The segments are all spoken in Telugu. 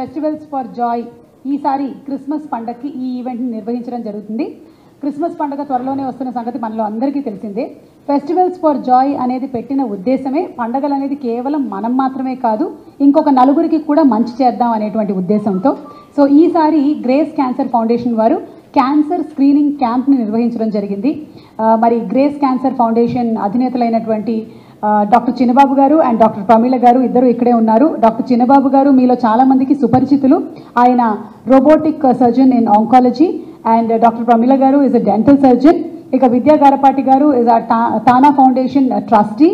ఫెస్టివల్స్ ఫర్ జాయ్ ఈసారి క్రిస్మస్ పండగకి ఈ ఈవెంట్ని నిర్వహించడం జరుగుతుంది క్రిస్మస్ పండుగ త్వరలోనే వస్తున్న సంగతి మనలో అందరికీ తెలిసిందే ఫెస్టివల్స్ ఫర్ జాయ్ అనేది పెట్టిన ఉద్దేశమే పండగలు అనేది కేవలం మనం మాత్రమే కాదు ఇంకొక నలుగురికి కూడా మంచి చేద్దాం అనేటువంటి ఉద్దేశంతో సో ఈసారి గ్రేస్ క్యాన్సర్ ఫౌండేషన్ వారు క్యాన్సర్ స్క్రీనింగ్ క్యాంప్ని నిర్వహించడం జరిగింది ఆ, మరి గ్రేస్ క్యాన్సర్ ఫౌండేషన్ అధినేతలైనటువంటి ఆ, డాక్టర్ చిన్నబాబు గారు అండ్ డాక్టర్ ప్రమీల గారు ఇద్దరు ఇక్కడే ఉన్నారు డాక్టర్ చిన్నబాబు గారు మీలో చాలా మందికి సుపరిచితులు ఆయన robotic surgeon in oncology and doctor Pramila garu is a dental surgeon ఇక విద్యా Garapati garu is a TANA foundation trustee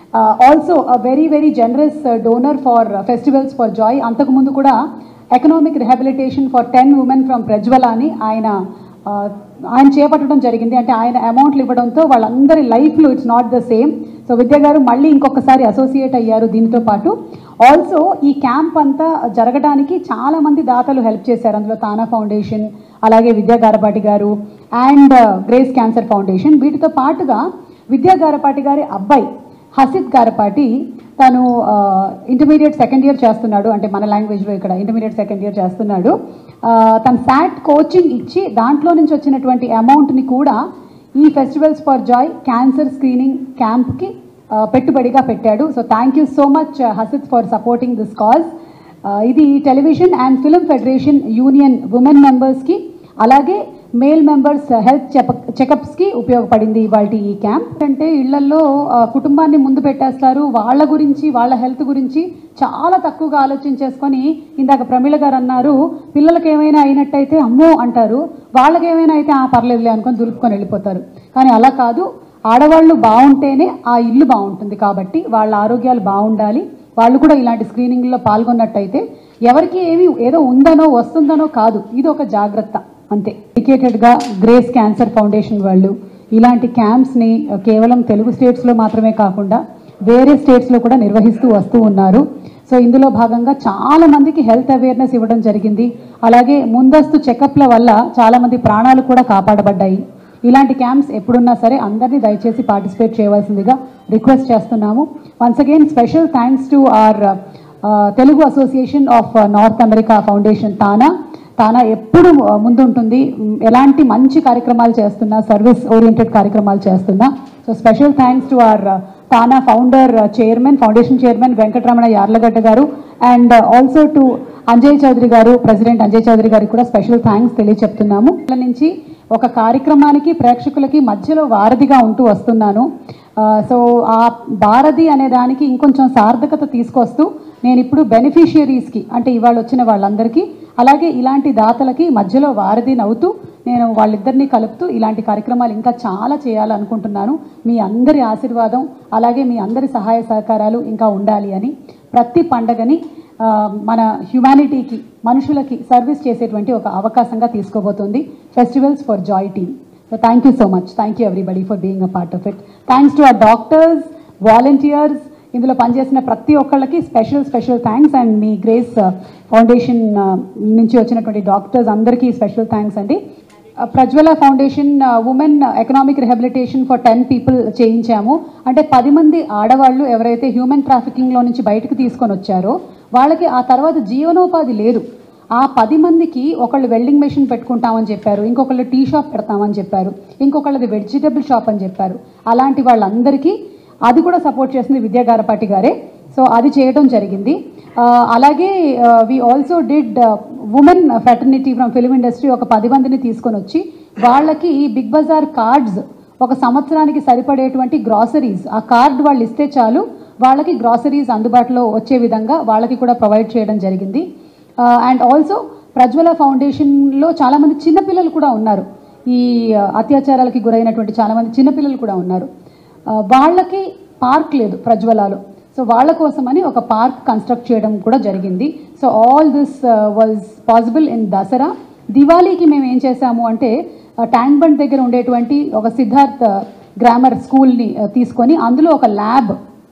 also a very very generous donor for festivals for joy అంతకుముందు కూడా economic rehabilitation for ten women from Prajwala అని ఆయన ఆ, ఆయన చేపట్టడం జరిగింది అంటే ఆయన అమౌంట్లు ఇవ్వడంతో వాళ్ళందరి లైఫ్లో it's not the same so Vidya garu మళ్ళీ ఇంకొకసారి అసోసియేట్ అయ్యారు దీనితో పాటు ఆల్సో ఈ క్యాంప్ అంతా జరగడానికి చాలా మంది దాతలు హెల్ప్ చేశారు అందులో తానా ఫౌండేషన్ అలాగే విద్యా Garapati garu and grace cancer foundation వీటితో పాటుగా విద్యా గారపాటి గారి అబ్బాయి హసిత్ గారపాటి తను ఇంటర్మీడియట్ సెకండ్ ఇయర్ చేస్తున్నాడు అంటే మన లాంగ్వేజ్లో ఇక్కడ ఇంటర్మీడియట్ సెకండ్ ఇయర్ చేస్తున్నాడు ఆ, తను శాట్ కోచింగ్ ఇచ్చి దాంట్లో నుంచి వచ్చినటువంటి అమౌంట్ని కూడా ఈ festivals for joy cancer screening క్యాంప్కి పెట్టుబడిగా పెట్టాడు so thank you so much Hasith for supporting this cause ఇది television and film federation union women మెంబర్స్కి అలాగే మేల్ మెంబర్స్ హెల్త్ చెకప్ చెకప్స్కి ఉపయోగపడింది ఇవాళ ఈ క్యాంప్ అంటే ఇళ్లలో ఆ, కుటుంబాన్ని ముందు పెట్టేస్తారు వాళ్ళ గురించి వాళ్ళ హెల్త్ గురించి చాలా తక్కువగా ఆలోచించేసుకొని ఇందాక ప్రమీల గారు అన్నారు పిల్లలకి ఏమైనా అయినట్టయితే అమ్మో అంటారు వాళ్ళకి ఏమైనా అయితే ఆ పర్లేదులే అనుకొని దులుపుకొని వెళ్ళిపోతారు కానీ అలా కాదు ఆడవాళ్ళు బాగుంటేనే ఆ ఇల్లు బాగుంటుంది కాబట్టి వాళ్ళ ఆరోగ్యాలు బాగుండాలి వాళ్ళు కూడా ఇలాంటి స్క్రీనింగ్లో పాల్గొన్నట్టయితే ఎవరికి ఏమి ఏదో ఉందనో వస్తుందనో కాదు ఇది ఒక జాగ్రత్త అంతే డెడికేటెడ్గా గ్రేస్ క్యాన్సర్ ఫౌండేషన్ వాళ్ళు ఇలాంటి క్యాంప్స్ని కేవలం తెలుగు స్టేట్స్లో మాత్రమే కాకుండా వేరే స్టేట్స్లో కూడా నిర్వహిస్తూ వస్తూ ఉన్నారు సో ఇందులో భాగంగా చాలా మందికి హెల్త్ అవేర్నెస్ ఇవ్వడం జరిగింది అలాగే ముందస్తు చెకప్ల వల్ల చాలా మంది ప్రాణాలు కూడా కాపాడబడ్డాయి ఇలాంటి క్యాంప్స్ ఎప్పుడున్నా సరే అందరినీ దయచేసి పార్టిసిపేట్ చేయవలసిందిగా రిక్వెస్ట్ చేస్తున్నాము once again special thanks to our Telugu association of North America foundation TANA TANA ఎప్పుడు ముందుంటుంది మ్, ఎలాంటి మంచి కార్యక్రమాలు చేస్తున్నా సర్వీస్ ఓరియంటెడ్ కార్యక్రమాలు చేస్తున్నా so special thanks to our TANA founder chairman foundation chairman Venkataramana Yarlagadda garu and also to Anjay Chowdary garu president Anjay Chowdary గారికి కూడా స్పెషల్ థ్యాంక్స్ తెలియచెప్తున్నాము ఇళ్ళ నుంచి ఒక కార్యక్రమానికి ప్రేక్షకులకి మధ్యలో వారధిగా ఉంటూ వస్తున్నాను ఆ, సో ఆ భారతి అనే దానికి ఇంకొంచెం సార్థకత తీసుకొస్తూ నేను ఇప్పుడు బెనిఫిషియరీస్కి అంటే ఇవాళ వచ్చిన వాళ్ళందరికీ అలాగే ఇలాంటి దాతలకి మధ్యలో వారధి నవ్వుతూ నేను వాళ్ళిద్దరినీ కలుపుతూ ఇలాంటి కార్యక్రమాలు ఇంకా చాలా చేయాలనుకుంటున్నాను మీ అందరి ఆశీర్వాదం అలాగే మీ అందరి సహాయ సహకారాలు ఇంకా ఉండాలి అని ప్రతి పండగని ఆ, మన హ్యుమానిటీకి మనుషులకి సర్వీస్ చేసేటువంటి ఒక అవకాశంగా తీసుకోబోతుంది festivals for joy team so thank you so much thank you everybody for being a part of it thanks to our doctors volunteers ఇందులో పనిచేసిన ప్రతి ఒక్కళ్ళకి స్పెషల్ స్పెషల్ థ్యాంక్స్ అండ్ మీ గ్రేస్ ఫౌండేషన్ నుంచి వచ్చినటువంటి డాక్టర్స్ అందరికీ స్పెషల్ థ్యాంక్స్ అండి Uh, Prajwala foundation women economic rehabilitation for ten people చేయించాము అంటే పది మంది ఆడవాళ్ళు ఎవరైతే హ్యూమన్ ట్రాఫికింగ్లో నుంచి బయటకు తీసుకొని వచ్చారో వాళ్ళకి ఆ తర్వాత జీవనోపాధి లేదు ఆ పది మందికి ఒకళ్ళు వెల్డింగ్ మెషిన్ పెట్టుకుంటామని చెప్పారు ఇంకొకళ్ళు టీ షాప్ పెడతామని చెప్పారు ఇంకొకళ్ళది వెజిటబుల్ షాప్ అని చెప్పారు అలాంటి వాళ్ళందరికీ అది కూడా సపోర్ట్ చేసింది విద్యా గారపాటి గారే సో అది చేయడం జరిగింది ఆ, అలాగే we also did women fraternity from film industry ఒక పది మందిని తీసుకొని వచ్చి వాళ్ళకి బిగ్ బజార్ కార్డ్స్ ఒక సంవత్సరానికి సరిపడేటువంటి గ్రాసరీస్ ఆ కార్డ్ వాళ్ళు ఇస్తే చాలు వాళ్ళకి గ్రాసరీస్ అందుబాటులో వచ్చే విధంగా వాళ్ళకి కూడా ప్రొవైడ్ చేయడం జరిగింది అండ్ ఆల్సో ప్రజ్వల ఫౌండేషన్లో చాలామంది చిన్నపిల్లలు కూడా ఉన్నారు ఈ ఆ, అత్యాచారాలకి గురైనటువంటి చాలామంది చిన్నపిల్లలు కూడా ఉన్నారు ఆ, వాళ్ళకి పార్క్ లేదు ప్రజ్వలాలో సో వాళ్ళ కోసమని ఒక పార్క్ కన్స్ట్రక్ట్ చేయడం కూడా జరిగింది so all this was possible in Dasara దివాళీకి మేము ఏం చేసాము అంటే ట్యాంక్ బండ్ దగ్గర ఉండేటువంటి ఒక సిద్ధార్థ్ గ్రామర్ స్కూల్ని ఆ, తీసుకొని అందులో ఒక ల్యాబ్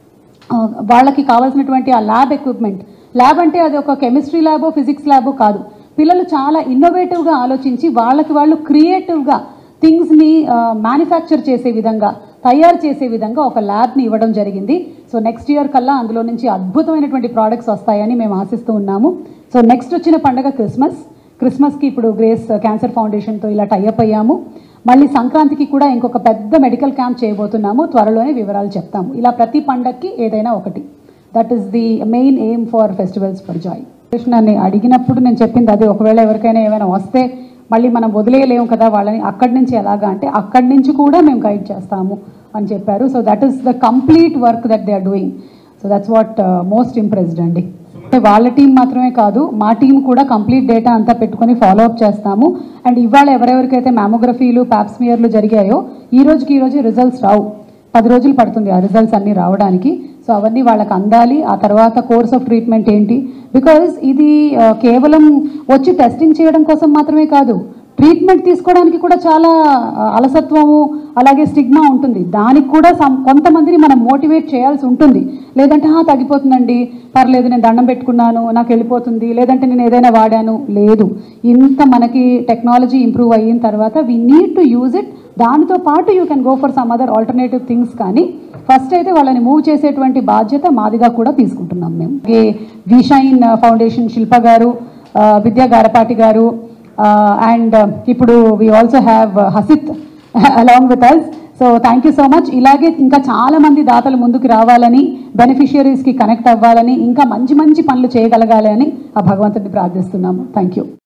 ఆ, వాళ్ళకి కావాల్సినటువంటి ఆ ల్యాబ్ ఎక్విప్మెంట్ ల్యాబ్ అంటే అది ఒక కెమిస్ట్రీ ల్యాబో ఫిజిక్స్ ల్యాబో కాదు పిల్లలు చాలా ఇన్నోవేటివ్గా ఆలోచించి వాళ్ళకి వాళ్ళు క్రియేటివ్గా థింగ్స్ని మ్యానుఫ్యాక్చర్ చేసే విధంగా తయారు చేసే విధంగా ఒక ల్యాబ్ని ఇవ్వడం జరిగింది సో నెక్స్ట్ ఇయర్ కల్లా అందులో నుంచి అద్భుతమైనటువంటి ప్రోడక్ట్స్ వస్తాయని మేము ఆశిస్తూ ఉన్నాము సో నెక్స్ట్ వచ్చిన పండగ క్రిస్మస్ క్రిస్మస్కి ఇప్పుడు గ్రేస్ క్యాన్సర్ ఫౌండేషన్తో ఇలా టైఅప్ అయ్యాము మళ్ళీ సంక్రాంతికి కూడా ఇంకొక పెద్ద మెడికల్ క్యాంప్ చేయబోతున్నాము త్వరలోనే వివరాలు చెప్తాము ఇలా ప్రతి పండగకి ఏదైనా ఒకటి that is the main aim for festivals for joy నన్ను అడిగినప్పుడు నేను చెప్పింది అదే ఒకవేళ ఎవరికైనా ఏమైనా వస్తే మళ్ళీ మనం వదిలేయలేము కదా వాళ్ళని అక్కడి నుంచి ఎలాగా అంటే అక్కడి నుంచి కూడా మేము గైడ్ చేస్తాము అని చెప్పారు so that is the complete work that they are doing so that's what most impressed అండి అంటే వాళ్ళ టీం మాత్రమే కాదు మా టీం కూడా కంప్లీట్ డేటా అంతా పెట్టుకొని ఫాలో అప్ చేస్తాము అండ్ ఇవాళ ఎవరెవరికైతే మ్యామోగ్రఫీలు ప్యాప్స్మియర్లు జరిగాయో ఈ రోజుకి ఈ రోజు రిజల్ట్స్ రావు పది రోజులు పడుతుంది ఆ రిజల్ట్స్ అన్నీ రావడానికి సో అవన్నీ వాళ్ళకి అందాలి ఆ తర్వాత కోర్స్ ఆఫ్ ట్రీట్మెంట్ ఏంటి బికాజ్ ఇది ఆ, కేవలం వచ్చి టెస్టింగ్ చేయడం కోసం మాత్రమే కాదు ట్రీట్మెంట్ తీసుకోవడానికి కూడా చాలా ఆ, అలసత్వము అలాగే స్టిగ్మా ఉంటుంది దానికి కూడా some- కొంతమందిని మనం మోటివేట్ చేయాల్సి ఉంటుంది లేదంటే "ఆ, తగ్గిపోతుందండి పర్లేదు నేను దండం పెట్టుకున్నాను నాకు వెళ్ళిపోతుంది లేదంటే నేను ఏదైనా వాడాను లేదు ఇంత మనకి టెక్నాలజీ ఇంప్రూవ్ అయిన తర్వాత we need to use it దానితో పాటు you can go for some other alternative things కానీ ఫస్ట్ అయితే వాళ్ళని మూవ్ చేసేటువంటి బాధ్యత మాదిగా కూడా తీసుకుంటున్నాం మేము అలాగే విషైన్ ఫౌండేషన్ శిల్ప గారు ఆ, విద్యా గారపాటి గారు అండ్ ఇప్పుడు we also have Hasith along with us so thank you so much ఇలాగే ఇంకా చాలా మంది దాతలు ముందుకు రావాలని బెనిఫిషియరీస్కి కనెక్ట్ అవ్వాలని ఇంకా మంచి మంచి పనులు చేయగలగాలి అని ఆ భగవంతుడిని ప్రార్థిస్తున్నాము థ్యాంక్ యూ